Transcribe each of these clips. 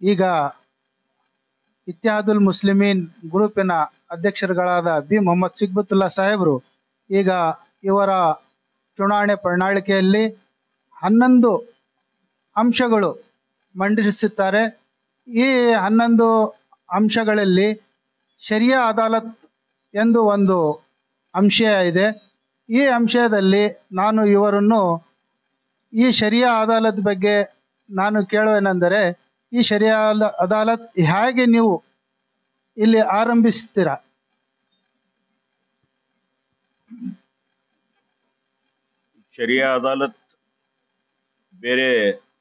ಈಗ ಇತ್ಯಾದುಲ್ ಮುಸ್ಲಿಮೀನ್ ಗ್ರೂಪಿನ ಅಧ್ಯಕ್ಷರುಗಳಾದ ಬಿ ಮೊಹಮ್ಮದ್ ಸಿಗ್ಬುತ್ತುಲ್ಲಾ ಸಾಹೇಬರು ಈಗ ಇವರ ಚುನಾವಣೆ ಪ್ರಣಾಳಿಕೆಯಲ್ಲಿ ಹನ್ನೊಂದು ಅಂಶಗಳು ಮಂಡಿಸುತ್ತಾರೆ ಈ ಹನ್ನೊಂದು ಅಂಶಗಳಲ್ಲಿ ಶರಿಯಾ ಅದಾಲತ್ ಎಂದು ಒಂದು ಅಂಶ ಇದೆ ಈ ಅಂಶದಲ್ಲಿ ನಾನು ಇವರನ್ನು ಈ ಶರಿಯಾ ಅದಾಲತ್ ಬಗ್ಗೆ ನಾನು ಕೇಳುವೇನೆಂದರೆ ಈ ಶರಿಯಾ ಅದ- ಅದಾಲತ್ ಹೇಗೆ ನೀವು ಇಲ್ಲಿ ಆರಂಭಿಸ್ತೀರಾ ಶರಿಯಾ ಅದಾಲತ್ ಬೇರೆ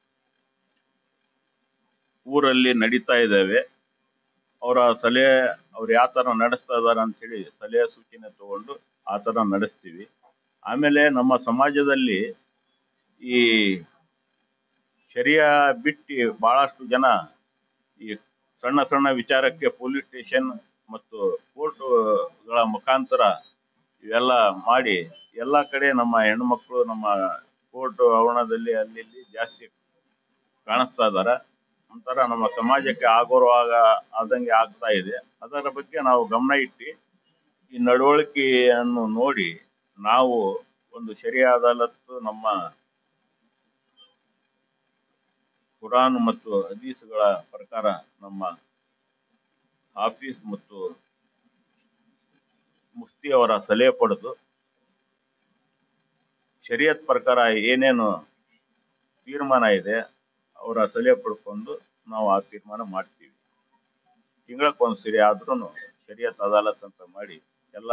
ಊರಲ್ಲಿ ನಡೀತಾ ಇದ್ದಾವೆ ಅವರ ಸಲಹೆ ಅವ್ರು ಯಾವ ಥರ ನಡೆಸ್ತಾ ಇದಾರೆ ಅಂತೇಳಿ ಸಲಹೆ ಸೂಚನೆ ತಗೊಂಡು ಆ ಥರ ನಡೆಸ್ತೀವಿ ಆಮೇಲೆ ನಮ್ಮ ಸಮಾಜದಲ್ಲಿ ಈ ಶರಿಯಾ ಬಿಟ್ಟು ಬಹಳಷ್ಟು ಜನ ಈ ಸಣ್ಣ ಸಣ್ಣ ವಿಚಾರಕ್ಕೆ ಪೊಲೀಸ್ ಸ್ಟೇಷನ್ ಮತ್ತು ಕೋರ್ಟ್ಗಳ ಮುಖಾಂತರ ಇವೆಲ್ಲ ಮಾಡಿ ಎಲ್ಲ ಕಡೆ ನಮ್ಮ ಹೆಣ್ಮಕ್ಳು ನಮ್ಮ ಕೋರ್ಟ್ ಆವರಣದಲ್ಲಿ ಅಲ್ಲಿ ಇಲ್ಲಿ ಜಾಸ್ತಿ ಕಾಣಿಸ್ತಾ ಇದಾರೆ ಒಂಥರ ನಮ್ಮ ಸಮಾಜಕ್ಕೆ ಆಗೋರವಾಗ ಆದಂಗೆ ಆಗ್ತಾ ಇದೆ ಅದರ ಬಗ್ಗೆ ನಾವು ಗಮನ ಇಟ್ಟು ಈ ನಡವಳಿಕೆಯನ್ನು ನೋಡಿ ನಾವು ಒಂದು ಶರಿಯಾ ಅದಾಲತ್ತು ನಮ್ಮ ಕುರಾನ್ ಮತ್ತು ಹದೀಸ್ಗಳ ಪ್ರಕಾರ ನಮ್ಮ ಹಾಫೀಸ್ ಮತ್ತು ಮುಫ್ತಿ ಅವರ ಸಲಹೆ ಪಡೆದು ಶರಿಯತ್ ಪ್ರಕಾರ ಏನೇನು ತೀರ್ಮಾನ ಇದೆ ಅವರ ಸಲಹೆ ಪಡ್ಕೊಂಡು ನಾವು ಆ ತೀರ್ಮಾನ ಮಾಡ್ತೀವಿ ತಿಂಗಳಕ್ಕೊಂದ್ಸರಿ ಆದ್ರೂ ಶರಿಯತ್ ಅದಾಲತ್ ಅಂತ ಮಾಡಿ ಎಲ್ಲ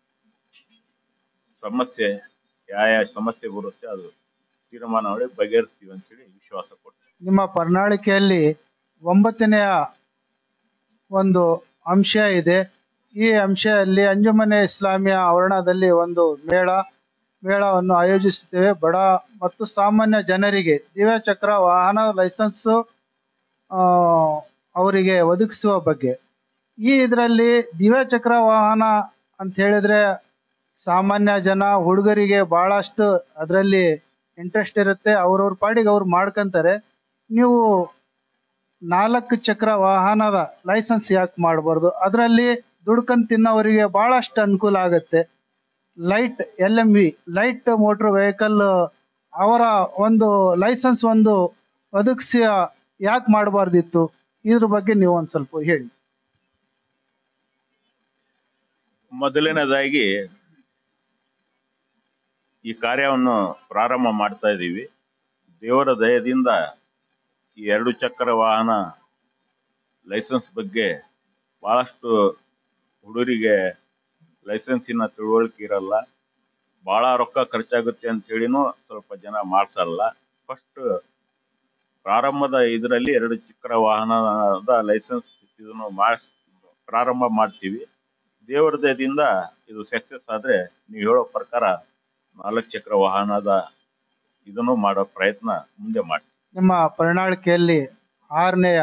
ಸಮಸ್ಯೆ ಯಾವ ಯಾವ ಸಮಸ್ಯೆ ಬರುತ್ತೆ ಅದು ತೀರ್ಮಾನ ಮಾಡಿ ಬಗೆಹರಿಸ್ತೀವಿ ಅಂತೇಳಿ ವಿಶ್ವಾಸ ಕೊಡ್ತೀವಿ ನಿಮ್ಮ ಪ್ರಣಾಳಿಕೆಯಲ್ಲಿ ಒಂಬತ್ತನೆಯ ಒಂದು ಅಂಶ ಇದೆ ಈ ಅಂಶದಲ್ಲಿ ಅಂಜುಮನೆ ಇಸ್ಲಾಮಿಯ ಆವರಣದಲ್ಲಿ ಒಂದು ಮೇಳ ಮೇಳವನ್ನು ಆಯೋಜಿಸುತ್ತೇವೆ ಬಡ ಮತ್ತು ಸಾಮಾನ್ಯ ಜನರಿಗೆ ದಿವ್ಯಚಕ್ರ ವಾಹನ ಲೈಸೆನ್ಸ್ ಅವರಿಗೆ ಒದಗಿಸುವ ಬಗ್ಗೆ ಈ ಇದರಲ್ಲಿ ದಿವ್ಯಚಕ್ರ ವಾಹನ ಅಂತ ಹೇಳಿದ್ರೆ ಸಾಮಾನ್ಯ ಜನ ಹುಡುಗರಿಗೆ ಬಹಳಷ್ಟು ಅದರಲ್ಲಿ ಇಂಟ್ರೆಸ್ಟ್ ಇರುತ್ತೆ ಅವ್ರವ್ರ ಪಾಡಿಗೆ ಅವ್ರು ಮಾಡ್ಕೊಂತಾರೆ ನೀವು ನಾಲ್ಕು ಚಕ್ರ ವಾಹನದ ಲೈಸೆನ್ಸ್ ಯಾಕೆ ಮಾಡಬಾರ್ದು ಅದರಲ್ಲಿ ದುಡ್ಕೊಂಡು ತಿನ್ನೋವರಿಗೆ ಬಹಳಷ್ಟು ಅನುಕೂಲ ಆಗುತ್ತೆ light L M V light motor vehicle ಅವರ ಒಂದು ಲೈಸೆನ್ಸ್ ಒಂದು ಒದಗಿಸಿ ಯಾಕೆ ಮಾಡಬಾರ್ದಿತ್ತು ಇದ್ರ ಬಗ್ಗೆ ನೀವು ಒಂದು ಸ್ವಲ್ಪ ಹೇಳಿ ಮೊದಲನೇದಾಗಿ ಈ ಕಾರ್ಯವನ್ನು ಪ್ರಾರಂಭ ಮಾಡ್ತಾ ಇದ್ದೀವಿ ದೇವರ ದಯದಿಂದ ಈ ಎರಡು ಚಕ್ರ ವಾಹನ ಲೈಸೆನ್ಸ್ ಬಗ್ಗೆ ಬಹಳಷ್ಟು ಹುಡುಗರಿಗೆ ಲೈಸೆನ್ಸಿನ ತಿಳುವಳಿಕೆ ಇರಲ್ಲ ಭಾಳ ರೊಕ್ಕ ಖರ್ಚಾಗುತ್ತೆ ಅಂತೇಳಿನೂ ಸ್ವಲ್ಪ ಜನ ಮಾಡ್ಸಲ್ಲ ಫಸ್ಟ್ ಪ್ರಾರಂಭದ ಇದರಲ್ಲಿ ಎರಡು ಚಕ್ರ ವಾಹನದ ಲೈಸೆನ್ಸ್ ಇದನ್ನು ಮಾಡಿಸ್ ಪ್ರಾರಂಭ ಮಾಡ್ತೀವಿ ದೇವರ ದಯದಿಂದ ಇದು ಸಕ್ಸಸ್ ಆದ್ರೆ ನೀವು ಹೇಳೋ ಪ್ರಕಾರ ನಾಲ್ಕು ಚಕ್ರ ವಾಹನದ ಇದನ್ನು ಮಾಡೋ ಪ್ರಯತ್ನ ಮುಂದೆ ಮಾಡಿ ನಿಮ್ಮ ಪ್ರಣಾಳಿಕೆಯಲ್ಲಿ ಆರನೆಯ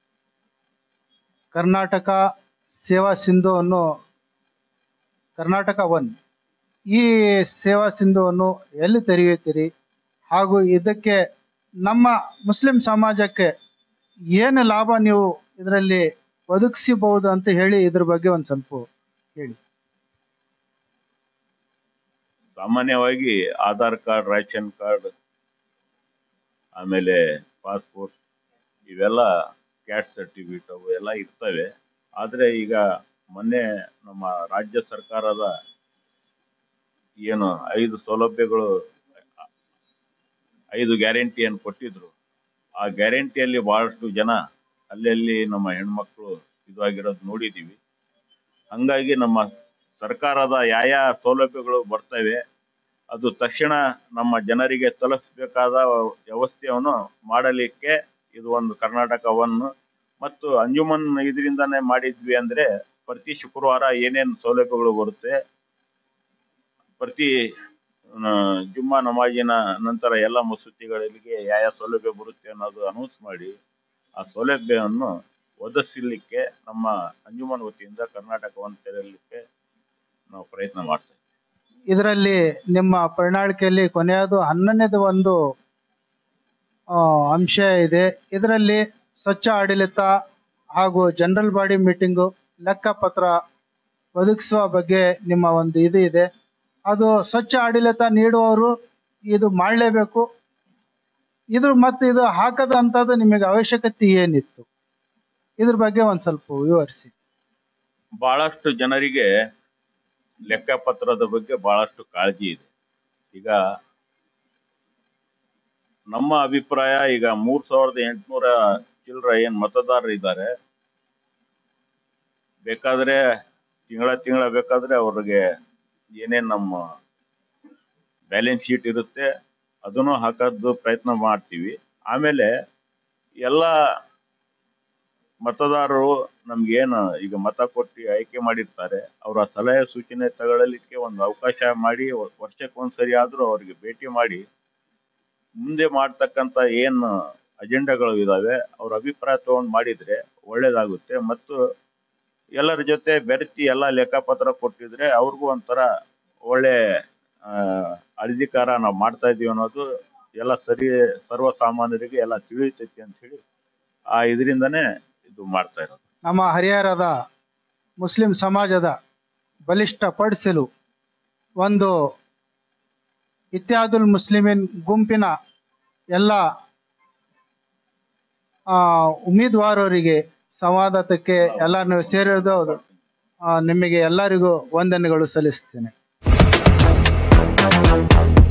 ಕರ್ನಾಟಕ ಸೇವಾ ಸಿಂಧುವನ್ನು ಕರ್ನಾಟಕ ಒನ್ ಈ ಸೇವಾ ಸಿಂಧುವನ್ನು ಎಲ್ಲಿ ತೆರೆಯುತ್ತೀರಿ ಹಾಗೂ ಇದಕ್ಕೆ ನಮ್ಮ ಮುಸ್ಲಿಂ ಸಮಾಜಕ್ಕೆ ಏನು ಲಾಭ ನೀವು ಇದರಲ್ಲಿ ಒದಗಿಸಬಹುದು ಅಂತ ಹೇಳಿ ಇದ್ರ ಬಗ್ಗೆ ಒಂದು ಸ್ವಲ್ಪ ಹೇಳಿ ಸಾಮಾನ್ಯವಾಗಿ ಆಧಾರ್ ಕಾರ್ಡ್ ರೇಷನ್ ಕಾರ್ಡ್ ಆಮೇಲೆ ಪಾಸ್ಪೋರ್ಟ್ ಇವೆಲ್ಲ ಕ್ಯಾಟ್ ಸರ್ಟಿಫಿಕೇಟ್ ಅವು ಎಲ್ಲ ಇರ್ತವೆ ಆದರೆ ಈಗ ಮೊನ್ನೆ ನಮ್ಮ ರಾಜ್ಯ ಸರ್ಕಾರದ ಏನು ಐದು ಸೌಲಭ್ಯಗಳು ಐದು ಗ್ಯಾರಂಟಿಯನ್ನು ಕೊಟ್ಟಿದ್ರು ಆ ಗ್ಯಾರಂಟಿಯಲ್ಲಿ ಬಹಳಷ್ಟು ಜನ ಅಲ್ಲಲ್ಲಿ ನಮ್ಮ ಹೆಣ್ಮಕ್ಳು ಇದಾಗಿರೋದು ನೋಡಿದ್ದೀವಿ ಹಂಗಾಗಿ ನಮ್ಮ ಸರ್ಕಾರದ ಯಾವ ಯಾವ ಸೌಲಭ್ಯಗಳು ಬರ್ತವೆ ಅದು ತಕ್ಷಣ ನಮ್ಮ ಜನರಿಗೆ ತಲುಪಿಸಬೇಕಾದ ವ್ಯವಸ್ಥೆಯನ್ನು ಮಾಡಲಿಕ್ಕೆ ಇದು ಒಂದು ಕರ್ನಾಟಕವನ್ನು ಮತ್ತು ಅಂಜುಮನ್ ಇದರಿಂದಾನೇ ಮಾಡಿದ್ವಿ ಅಂದ್ರೆ ಪ್ರತಿ ಶುಕ್ರವಾರ ಏನೇನು ಸೌಲಭ್ಯಗಳು ಬರುತ್ತೆ ಪ್ರತಿ ಆ, ಜುಮ್ಮಾ ನಮಾಜಿನ ನಂತರ ಎಲ್ಲ ಮಸೂತಿಗಳಿಗೆ ಯಾವ ಯಾವ ಸೌಲಭ್ಯ ಬರುತ್ತೆ ಅನ್ನೋದು ಅನೌನ್ಸ್ ಮಾಡಿ ಆ ಸೌಲಭ್ಯವನ್ನು ಒದಗಿಸಲಿಕ್ಕೆ ನಮ್ಮ ಅಂಜುಮನ್ ವತಿಯಿಂದ ಕರ್ನಾಟಕವನ್ನು ತೆರಲಿಕ್ಕೆ ನಾವು ಪ್ರಯತ್ನ ಮಾಡ್ತೇವೆ ಇದರಲ್ಲಿ ನಿಮ್ಮ ಪ್ರಣಾಳಿಕೆಯಲ್ಲಿ ಕೊನೆಯದು ಹನ್ನೊಂದನೇದು ಒಂದು ಆ, ಅಂಶ ಇದೆ ಇದರಲ್ಲಿ ಸ್ವಚ್ಛ ಆಡಳಿತ ಹಾಗೂ ಜನರಲ್ ಬಾಡಿ ಮೀಟಿಂಗು ಲೆಕ್ಕಪತ್ರ ಒದಗಿಸುವ ಬಗ್ಗೆ ನಿಮ್ಮ ಒಂದು ಇದು ಇದೆ ಅದು ಸ್ವಚ್ಛ ಆಡಳಿತ ನೀಡುವವರು ಇದು ಮಾಡಲೇಬೇಕು ಇದ್ರ ಮತ್ತೆ ಇದು ಹಾಕದಂಥದ್ದು ನಿಮಗೆ ಅವಶ್ಯಕತೆ ಏನಿತ್ತು ಇದ್ರ ಬಗ್ಗೆ ಒಂದು ಸ್ವಲ್ಪ ವಿವರಿಸಿ ಬಹಳಷ್ಟು ಜನರಿಗೆ ಲೆಕ್ಕಪತ್ರದ ಬಗ್ಗೆ ಬಹಳಷ್ಟು ಕಾಳಜಿ ಇದೆ ಈಗ ನಮ್ಮ ಅಭಿಪ್ರಾಯ ಈಗ ಮೂರ್ ಸಾವಿರದ ಎಂಟುನೂರ ಚಿಲ್ಲರ ಏನ್ ಮತದಾರರು ಇದ್ದಾರೆ ಬೇಕಾದ್ರೆ ತಿಂಗಳ ತಿಂಗಳ ಬೇಕಾದ್ರೆ ಅವ್ರಿಗೆ ಏನೇನ್ ನಮ್ಮ ಬ್ಯಾಲೆನ್ಸ್ ಶೀಟ್ ಇರುತ್ತೆ ಅದನ್ನು ಹಾಕೋದು ಪ್ರಯತ್ನ ಮಾಡ್ತೀವಿ ಆಮೇಲೆ ಎಲ್ಲ ಮತದಾರರು ನಮ್ಗೇನು ಈಗ ಮತ ಕೊಟ್ಟು ಆಯ್ಕೆ ಮಾಡಿರ್ತಾರೆ ಅವರ ಸಲಹೆ ಸೂಚನೆ ತಗೊಳ್ಳಲಿಕ್ಕೆ ಒಂದು ಅವಕಾಶ ಮಾಡಿ ವ- ವರ್ಷಕ್ಕೊಂದ್ಸರಿ ಆದ್ರೂ ಅವ್ರಿಗೆ ಭೇಟಿ ಮಾಡಿ ಮುಂದೆ ಮಾಡ್ತಕ್ಕಂತ ಏನು ಅಜೆಂಡಾಗಳು ಇದಾವೆ ಅವ್ರ ಅಭಿಪ್ರಾಯ ತಗೊಂಡ್ ಮಾಡಿದ್ರೆ ಒಳ್ಳೇದಾಗುತ್ತೆ ಮತ್ತು ಎಲ್ಲರ ಜೊತೆ ಬೆರೆತಿ ಎಲ್ಲ ಲೆಕ್ಕಪತ್ರ ಕೊಟ್ಟಿದ್ರೆ ಅವ್ರಿಗೂ ಒಂಥರ ಒಳ್ಳೆ ಆ, ಅಧಿಕಾರ ನಾವು ಮಾಡ್ತಾ ಇದೀವಿ ಅನ್ನೋದು ಎಲ್ಲ ಸರಿ ಸರ್ವಸಾಮಾನ್ಯರಿಗೆ ಎಲ್ಲ ತಿಳಿತೈತಿ ಅಂತ ಹೇಳಿ ಆ ಇದರಿಂದನೇ ಇದು ಮಾಡ್ತಾ ಇರೋದು ನಮ್ಮ ಹರಿಹರದ ಮುಸ್ಲಿಂ ಸಮಾಜದ ಬಲಿಷ್ಠಪಡಿಸಲು ಒಂದು ಇತ್ಯಾದುಲ್ ಮುಸ್ಲಿಮಿನ್ ಗುಂಪಿನ ಎಲ್ಲ ಆ, ಉಮೇದುವಾರರಿಗೆ ಸಂವಾದಕ್ಕೆ ಎಲ್ಲ ನೀವು ಸೇರಿರೋದು ಹೌದು. ಆ, ನಿಮಗೆ ಎಲ್ಲರಿಗೂ ವಂದನೆಗಳು ಸಲ್ಲಿಸ್ತೇನೆ